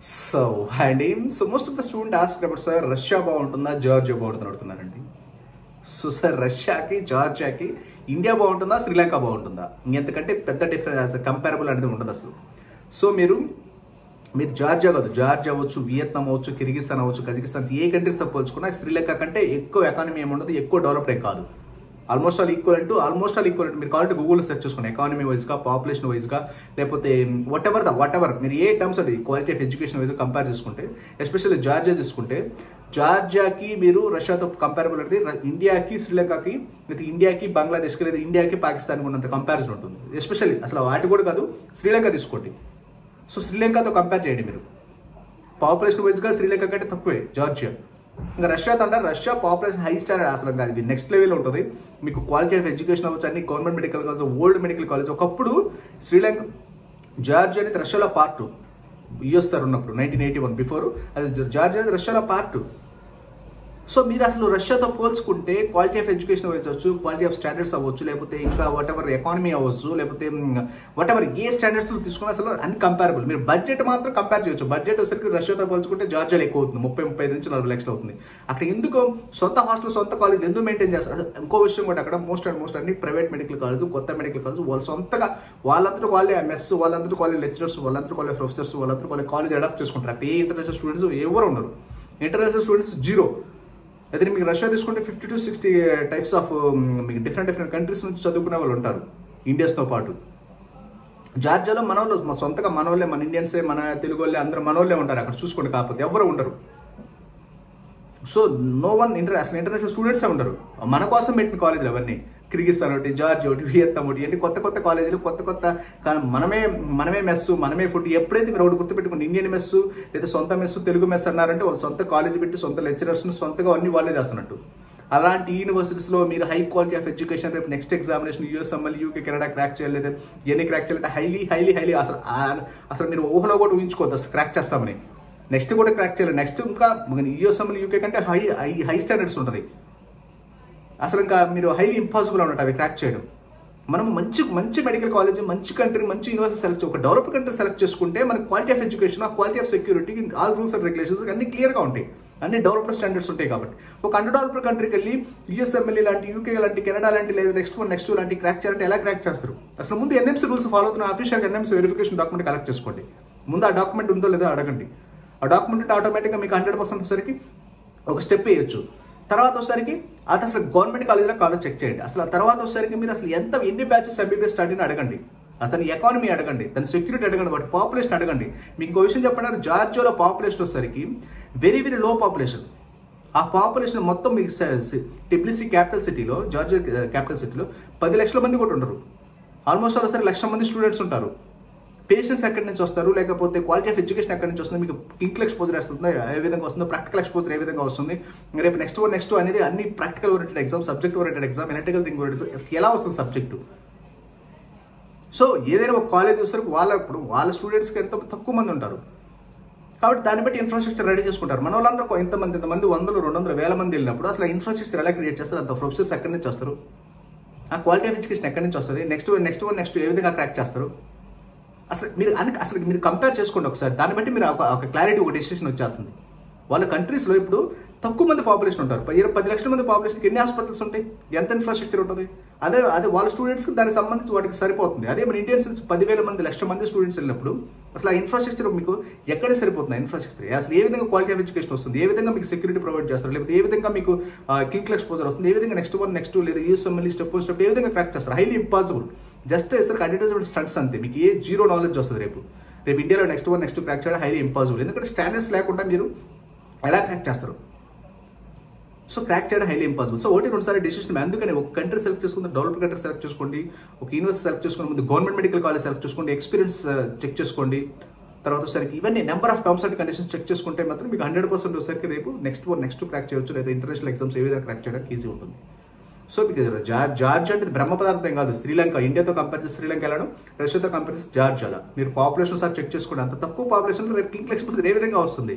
so and so most of the student ask about sir Russia బాగుంటుందా Georgia బాగుంటుందా అడుగుతున్నారండి so sir రష్యాకి జార్జియాకి ఇండియా బాగుంటుందా శ్రీలంక బాగుంటుందా ఇంకెంతకంటే పెద్ద డిఫరెన్స్ కంపారబుల్ అనేది ఉండదు అసలు సో మీరు మీరు జార్జియా కాదు జార్జియా అవ్వచ్చు వియత్నాం అవ్వచ్చు కిర్గిస్తాన్ అవ్వచ్చు కజకిస్తాన్ ఏ కంట్రీస్తో పోల్చుకున్నా శ్రీలంక కంటే ఎక్కువ ఎకానమీ ఏమి ఉండదు ఎక్కువ డెవలప్డ్ ఏం కాదు almost all equal to almost all equal మీరు కావాలంటే గూగుల్లో సెర్చ్ చేసుకోండి ఎకానమీ వైజ్గా పాపులేషన్ వైజ్గా లేకపోతే whatever the whatever మీరు ఏ టర్మ్స్ అది quality of education wise compare చేసుకుంటే ఎస్పెషల్లీ జార్జియా చూసుకుంటే జార్జియాకి మీరు రష్యాతో కంపారబుల్ అనేది ర- ఇండియాకి శ్రీలంకకి లేదా ఇండియాకి బంగ్లాదేశ్కి లేదా ఇండియాకి పాకిస్తాన్కి ఉన్నంత కంపారిజన్ ఉంటుంది ఎస్పెషల్లీ అసలు వాటి కూడా కాదు శ్రీలంక తీసుకోండి సో శ్రీలంకతో కంపేర్ చేయండి మీరు పాపులేషన్ వైజ్గా శ్రీలంక కంటే తక్కువే జార్జియా ఇంకా రష్యాతో అంటారు రష్యా పాపులేషన్ హై స్టాండర్డ్ అసలు కాదు ఇది నెక్స్ట్ లెవెల్ ఉంటుంది మీకు క్వాలిటీ ఆఫ్ ఎడ్యుకేషన్ అవ్వచ్చు అన్ని government medical college old medical college ఒకప్పుడు శ్రీలంక జార్జియా అనేది రష్యాలో పార్ట్ యుఎస్ఆర్ ఉన్నప్పుడు నైన్టీన్ ఎయిటీ వన్ బిఫోర్ అది జార్జియా అనేది రష్యాలో పార్ట్ సో మీరు అసలు రష్యాతో పోల్చుకుంటే క్వాలిటీ ఆఫ్ ఎడ్యుకేషన్ అవ్వచ్చు క్వాలిటీ ఆఫ్ స్టాండర్డ్స్ అవ్వచ్చు లేకపోతే ఇంకా వాట్ ఎవర్ ఎకానమీ అవ్వచ్చు లేకపోతే వాట్ ఎవర్ ఏ స్టాండర్డ్స్ తీసుకున్నా అసలు అన్ని కంపారబుల్ మీరు బడ్జెట్ మాత్రం కంపేర్ చేయొచ్చు బడ్జెట్ వచ్చేసరికి రష్యాతో పోల్చుకుంటే జార్జియాలో ఎక్కువ అవుతుంది ముప్పై ముప్పై ఐదు నుంచి నలభై లక్షలు అవుతుంది అక్కడ ఎందుకు సొంత హాస్టల్ సొంత కాలేజ్ ఎందుకు మెయింటైన్ చేస్తారు ఇంకో విషయం కూడా అక్కడ మోస్ట్ అండ్ మోస్ట్ అన్ని ప్రైవేట్ మెడికల్ కాలేజ్ కొత్త మెడికల్ కాలేజ్ వాళ్ళు సొంతగా వాళ్ళందరూ వాళ్ళే మెస్ వాళ్ళందరూ వాళ్ళే లెక్చరర్స్ వాళ్ళందరూ వాళ్ళే ప్రొఫెసర్స్ వాళ్ళందరూ వాళ్ళే కాలేజ్ అడాప్ట్ చేసుకుంటారు అక్కడ ఏ ఇంటర్నేషనల్ స్టూడెంట్స్ ఎవరు ఉండరు ఇంటర్నేషనల్ స్టూడెంట్స్ జీరో అదే మీకు రష్యా తీసుకుంటే fifty to sixty types of మీకు డిఫరెంట్ డిఫరెంట్ కంట్రీస్ నుంచి చదువుకునే వాళ్ళు ఉంటారు ఇండియన్స్తో పాటు జార్జియాలో మన వాళ్ళు మా సొంతగా మన వాళ్ళే మన ఇండియన్సే మన తెలుగు వాళ్ళే అందరూ మన వాళ్ళే ఉంటారు అక్కడ చూసుకోండి కాకపోతే ఎవరు ఉండరు సో నో వన్ ఇంటర్ అసలు ఇంటర్నేషనల్ స్టూడెంట్సే ఉండరు మన కోసం పెట్టిన కాలేజీలు అవన్నీ కిర్గిస్తాన్ ఒకటి జార్జియా ఒకటి వియత్నాం ఒకటి ఇవన్నీ కొత్త కొత్త కాలేజీలు కొత్త కొత్త కా- మనమే మనమే మెస్ మనమే ఫుడ్ ఎప్పుడైతే మీరు ఒకటి గుర్తుపెట్టుకుని ఇండియన్ మెస్ లేదా సొంత మెస్ తెలుగు మెస్ అన్నారంటే వాళ్ళు సొంత కాలేజీ పెట్టి సొంత లెక్చరర్స్ను సొంతగా అన్ని వాళ్ళే చేస్తున్నట్టు అలాంటి యూనివర్సిటీస్లో మీరు హై క్వాలిటీ ఆఫ్ ఎడ్యుకేషన్ రేపు next examination USML UK Canada crack చేయాలి లేదా ఇవన్నీ క్రాక్ చేయాలంటే హైలీ హైలీ హైలీ అసలు ఆ- అసలు మీరు ఊహలో కూడా ఊహించుకోవద్దు అసలు క్రాక్ చేస్తామని నెక్స్ట్ కూడా క్రాక్ చేయాలి నెక్స్ట్ ఇంకా యూఎస్ఎంఎల్ యూకే కంటే హై హై హై స్టాండర్డ్స్ ఉంటుంది అసలు ఇంకా మీరు హైలీ ఇంపాసిబుల్ అన్నట్టు అవి క్రాక్ చేయడం మనం మంచి మంచి మెడికల్ కాలేజ్ మంచి కంట్రీ మంచి యూనివర్సిటీ సెలెక్ట్ ఒక డెవలప్ కంట్రీ సెలెక్ట్ చేసుకుంటే మన క్వాలిటీ ఆఫ్ ఎడ్యుకేషన్ ఆ quality of security all rules and regulations అన్ని క్లియర్గా ఉంటాయి అన్ని డెవలప్డ్ స్టాండర్డ్స్ ఉంటాయి కాబట్టి ఒక అండర్ డెవలప్డ్ కంట్రీకి వెళ్ళి యూఎస్ఎంఎల్ లాంటి యూకే లాంటి కెనడా లాంటి లేదా నెక్స్ట్ వన్ నెక్స్ట్ లాంటి క్రాక్ చేయాలంటే ఎలా క్రాక్ చేస్తారు అసలు ముందు ఎన్ఎంసీ రూల్స్ ఫాలో అవుతున్న official NMC verification document collect చేసుకోండి ముందు ఆ డాక్యుమెంట్ ఉందో లేదో అడగండి ఆ డాక్యుమెంట్ ఉంటే ఆటోమేటిక్గా మీకు హండ్రెడ్ పర్సెంట్ సరికి ఒక స్టెప్ వేయొచ్చు తర్వాత వచ్చేసరికి అది అసలు గవర్నమెంట్ కాలేజీలో కాదో చెక్ చేయండి అసలు ఆ తర్వాత వచ్చేసరికి మీరు అసలు ఎంత ఎన్ని బ్యాచెస్ ఎంబీబీఎస్ స్టడీ అని అడగండి అతని ఎకానమీ అడగండి తన సెక్యూరిటీ అడగండి వాటి పాపులేషన్ అడగండి మీకు ఇంకో విషయం చెప్పండి జార్జియాలో పాపులేషన్ వచ్చేసరికి వెరీ వెరీ లో పాపులేషన్ ఆ పాపులేషన్ మొత్తం మీకు టిబ్లిసీ క్యాపిటల్ సిటీలో జార్జియా క్యాపిటల్ సిటీలో పది లక్షల మంది కూడా ఉండరు ఆల్మోస్ట్ ఒకసారి లక్ష మంది స్టూడెంట్స్ ఉంటారు పేషెంట్స్ ఎక్కడి నుంచి వస్తారు లేకపోతే క్వాలిటీ ఆఫ్ ఎడ్యుకేషన్ ఎక్కడి నుంచి వస్తుంది మీకు క్లినికల్ ఎక్స్పోజర్ వస్తుందో ఏ విధంగా వస్తుందో ప్రాక్టికల్ ఎక్స్పోజర్ ఏ విధంగా వస్తుంది రేపు నెక్స్ట్ వన్ నెక్స్ట్ అనేది అన్ని practical oriented exam subject oriented exam electrical thing oriented ఎలా వస్తుంది సబ్జెక్టు సో ఏదైనా ఒక కాలేజ్ వచ్చేసరికి వాళ్ళ ఇప్పుడు వాళ్ళ స్టూడెంట్స్కి ఎంత తక్కువ మంది ఉంటారు కాబట్టి దాన్ని బట్టి ఇన్ఫ్రాస్ట్రక్చర్ రెడీ చేసుకుంటారు మన వాళ్ళందరూ ఇంతమంది ఇంతమంది వందలు రెండు వందల వేల మంది వెళ్ళినప్పుడు అసలు ఇన్ఫ్రాస్ట్రక్చర్ ఎలా క్రియేట్ చేస్తారు అంత ప్రొఫెసర్స్ ఎక్కడి నుంచి వస్తారు ఆ క్వాలిటీ ఆఫ్ ఎడ్యుకేషన్ ఎక్కడి నుంచి వస్తుంది నెక్స్ట్ నెక్స్ట్ వన్ నెక్స్ట్ ఏ విధంగా క్రాక్ చేస్తారు అసలు మీరు అన్ని అసలు మీరు కంపేర్ చేసుకోండి ఒకసారి దాన్ని బట్టి మీరు ఒక ఒక క్లారిటీ ఒక డెసిషన్ వచ్చేస్తుంది వాళ్ళ కంట్రీస్లో ఇప్పుడు తక్కువ మంది పాపులేషన్ ఉంటారు పది ఇరవై పది లక్షల మంది పాపులేషన్కి ఎన్ని హాస్పిటల్స్ ఉంటాయి ఎంత ఇన్ఫ్రాస్ట్రక్చర్ ఉంటుంది అదే అదే వాళ్ళ స్టూడెంట్స్కి దానికి సంబంధించి వాటికి సరిపోతుంది అదే మన ఇండియన్స్ పదివేల మంది లక్షల మంది స్టూడెంట్స్ వెళ్ళినప్పుడు అసలు ఆ ఇన్ఫ్రాస్ట్రక్చర్ మీకు ఎక్కడ సరిపోతుంది ఇన్ఫ్రాస్ట్రక్చర్ అసలు ఏ విధంగా క్వాలిటీ ఆఫ్ ఎడ్యుకేషన్ వస్తుంది ఏ విధంగా మీకు సెక్యూరిటీ ప్రొవైడ్ చేస్తారు లేకపోతే ఏ విధంగా మీకు క్లినికల్ ఎక్స్పోజర్ వస్తుంది ఏ విధంగా నెక్స్ట్ వన్ నెక్స్ట్ లేదా యూఎస్ఎంఎల్ స్టెప్ స్టెప్ ఏ విధంగా క్రాక్ చేస్తారు highly impossible just sir advertisement stunts అంతే మీకు ఏ జీరో నాలెడ్జ్ వస్తుంది రేపు రేపు ఇండియాలో నెక్స్ట్ వన్ నెక్స్ట్ క్రాక్ చేయడం హైలీ ఇంపాసిబుల్ ఎందుకంటే స్టాండర్డ్స్ లేకుండా మీరు ఎలా క్రాక్ చేస్తారు సో క్రాక్ చేయడం హైలీ ఇంపాసిబుల్ సో ఒకటి రెండు సార్లు డిసిషన్ అందుకని ఒక కంట్రీ సెలెక్ట్ చేసుకుంటే డెవలప్ కంట్రీ సెలెక్ట్ చేసుకోండి ఒక యూనివర్సిటీ సెలెక్ట్ చేసుకోండి ముందు గవర్నమెంట్ మెడికల్ కాలేజ్ సెలెక్ట్ చేసుకోండి ఎక్స్పీరియన్స్ చెక్ చేసుకోండి తర్వాత సరికి ఇవన్నీ number of terms and conditions check చేసుకుంటే మాత్రం మీకు హండ్రెడ్ పర్సెంట్ వచ్చేసరికి రేపు నెక్స్ట్ నెక్స్ట్ క్రాక్ చేయొచ్చు లేదా ఇంటర్నేషనల్ ఎగ్జామ్స్ ఏ విధంగా క్రాక్ చేయడానికి ఈజీ ఉంటుంది సో మీకు జార్జ్ జార్జ్ అంటే బ్రహ్మ పదార్థం కాదు శ్రీలంక ఇండియాతో కంపేర్ చేసి శ్రీలంక వెళ్ళడం రష్యాతో కంపేర్ చేసి జార్జ్ అలా మీరు పాపులేషన్ సార్ చెక్ చేసుకోండి అంత తక్కువ పాపులేషన్ రేపు క్లినికల్ ఎక్స్పోజర్ ఏ విధంగా వస్తుంది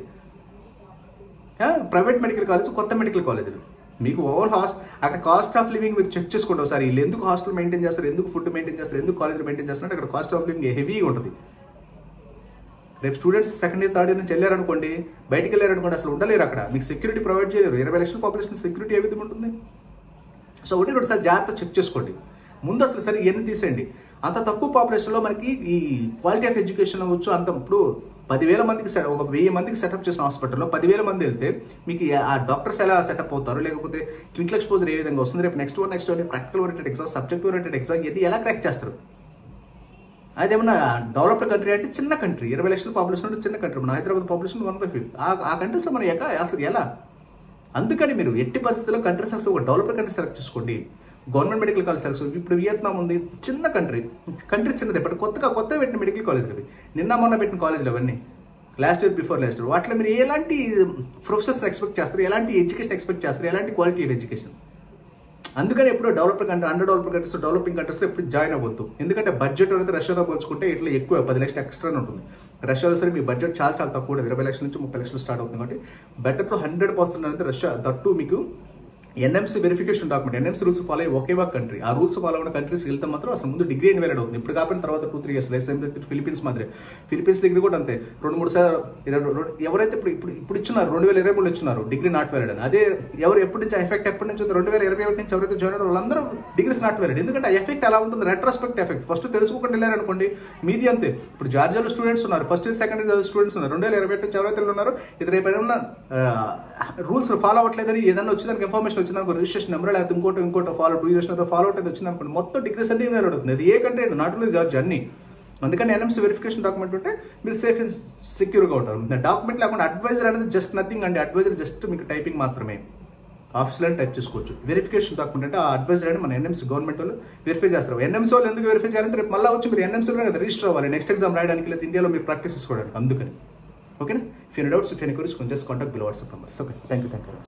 ప్రైవేట్ మెడికల్ కాలేజ్ కొత్త మెడికల్ కాలేజీలు మీకు ఓవర్ హాస్ట్ అక్కడ కాస్ట్ ఆఫ్ లివింగ్ మీరు చెక్ చేసుకోండి ఒకసారి వీళ్ళు ఎందుకు హాస్టల్ మెయింటైన్ చేస్తారు ఎందుకు ఫుడ్ మెయింటైన్ చేస్తారు ఎందుకు కాలేజ్ మెయింటైన్ చేస్తారు అంటే అక్కడ కాస్ట్ ఆఫ్ లివింగ్ హెవీగా ఉంటుంది రేపు students second year third year నుంచి వెళ్ళారనుకోండి బయటికి వెళ్ళారనుకోండి అసలు ఉండలేరు అక్కడ మీకు సెక్యూరిటీ ప్రొవైడ్ చేయలేరు ఇరవై లక్షల పాపులేషన్ సెక్యూరిటీ ఏ విధంగా ఉంటుంది సో ఒకటి రెండు సార్లు జాగ్రత్త చెక్ చేసుకోండి ముందు అసలు సరే ఇవన్నీ తీసేయండి అంత తక్కువ పాపులేషన్లో మనకి ఈ క్వాలిటీ ఆఫ్ ఎడ్యుకేషన్ అవ్వచ్చు అంత ఇప్పుడు పదివేల మందికి సెట్ ఒక వెయ్యి మందికి సెటప్ చేసిన హాస్పిటల్లో పదివేల మంది వెళ్తే మీకు ఆ డాక్టర్స్ ఎలా సెటప్ అవుతారు లేకపోతే క్లినికల్ ఎక్స్పోజర్ ఏ విధంగా వస్తుంది రేపు next one next one practical oriented exam subject oriented exam ఇవన్నీ ఎలా క్రాక్ చేస్తారు అదేమన్నా డెవలప్డ్ కంట్రీ అంటే చిన్న కంట్రీ ఇరవై లక్షల పాపులేషన్ ఉంటే చిన్న కంట్రీ మన Hyderabad population one by fifth ఆ కంట్రీస్లో మనం ఎక్క అసలు ఎలా అందుకని మీరు ఎట్టి పరిస్థితుల్లో కంట్రీ సెలెక్ట్ ఒక డెవలప్డ్ కంట్రీ సెలెక్ట్ చేసుకోండి గవర్నమెంట్ మెడికల్ కాలేజ్ సెలెక్ట్ ఇప్పుడు వియత్నాం ఉంది చిన్న కంట్రీ కంట్రీ చిన్నది బట్ కొత్తగా కొత్త పెట్టిన మెడికల్ కాలేజ్ అవి నిన్న మొన్న పెట్టిన కాలేజీలు అవన్నీ last year before last year వాటిలో మీరు ఎలాంటి ప్రొఫెసర్స్ ఎక్స్పెక్ట్ చేస్తారు ఎలాంటి ఎడ్యుకేషన్ ఎక్స్పెక్ట్ చేస్తారు ఎలాంటి క్వాలిటీ ఆఫ్ ఎడ్యుకేషన్ అందుకని ఎప్పుడు developed country under developed countries developing countries ఎప్పుడు జాయిన్ అవ్వద్దు ఎందుకంటే బడ్జెట్ అనేది రష్యాతో పోల్చుకుంటే ఇట్లా ఎక్కువ పది లక్షలు ఎక్స్ట్రా ఉంటుంది రష్యాలో సరే మీ బడ్జెట్ చాలా చాలా తక్కువ ఉంటుంది ఇరవై లక్షల నుంచి ముప్పై లక్షలు స్టార్ట్ అవుతుంది కాబట్టి బెటర్ టు హండ్రెడ్ పర్సెంట్ అనేది రష్యా దట్టు మీకు NMC verification document NMC rules follow అయ్యి ఒకే ఒక కంట్రీ ఆ రూల్స్ ఫాలో అయిన కంట్రీస్కి వెళ్తే మాత్రం అసలు ముందు డిగ్రీ ఇన్వాలిడ్ అవుతుంది ఇప్పుడు కాకపోయిన తర్వాత two three years life Philippines మాదిరి ఫిలిపీన్స్ డిగ్రీ కూడా అంతే రెండు మూడు సార్ ఎవరైతే ఇప్పుడు ఇప్పుడు ఇప్పుడు ఇచ్చినారు రెండు వేల ఇరవై మూడు ఇచ్చినారు డిగ్రీ నాట్ వ్యాలిడ్ అని అదే ఎవరు ఎప్పటి నుంచి ఎఫెక్ట్ ఎప్పటి నుంచి రెండు వేల ఇరవై ఒకటి నుంచి ఎవరైతే జాయిన్ అయ్యారో వాళ్ళందరూ డిగ్రీస్ నాట్ వ్యాలిడ్ ఎందుకంటే ఆ ఎఫెక్ట్ ఎలా ఉంటుంది రెట్రాస్పెక్ట్ ఎఫెక్ట్ ఫస్ట్ తెలుసుకోకుండా వెళ్ళారనుకోండి మీది అంతే ఇప్పుడు జార్జియాలో స్టూడెంట్స్ ఉన్నారు first year second year students ఉన్నారు రెండు వేల ఇరవై ఒకటి నుంచి ఎవరైతే ఉన్నారో ఇది రేపు ఏమన్నా రూల్స్ ఫాలో అవ్వట్లేదని ఏదైనా వచ్చిందానికి ఇన్ఫర్మేషన్ వచ్చిందనుకో రిజిస్ట్రేషన్ నెంబర్ లేకపోతే ఇంకోటి ఇంకోటి ఫాలో టూ ఇయర్స్ ఫాలో అవుతుంది వచ్చింది అనుకోండి మొత్తం డిగ్రీస్ అన్ని ఇన్వాలిడ్ అవుతుంది అది ఏ కంట్రీ నాట్ ఓన్లీ జార్జ్ అన్ని అందుకని ఎన్ఎంసీ వెరిఫికేషన్ డాక్యుమెంట్ ఉంటే మీరు సేఫ్ అండ్ సెక్యూర్గా ఉంటారు డాక్యుమెంట్ లేకుండా అడ్వైజర్ అనేది జస్ట్ నథింగ్ అండి అడ్వైజర్ జస్ట్ మీకు టైపింగ్ మాత్రమే ఆఫీస్లో టైప్ చేసుకోవచ్చు వెరిఫికేషన్ డాక్యుమెంట్ అంటే ఆ అడ్వైజర్ అని మన ఎన్ఎంసీ గవర్నమెంట్ వాళ్ళు వెరిఫై చేస్తారు ఎన్ఎంసీ వాళ్ళు ఎందుకు వెరిఫై చేయాలంటే రేపు మళ్ళీ వచ్చి మీరు ఎన్ఎంసీ కదా రిజిస్టర్ అవ్వాలి నెక్స్ట్ ఎగ్జామ్ రాయడానికి లేదా ఇండియాలో మీరు ప్రాక్టీస్ చేసుకోవడానికి అందుకని ఓకేనా if any doubts if any queries కొంచెం contact below WhatsApp numbers okay thank you thank you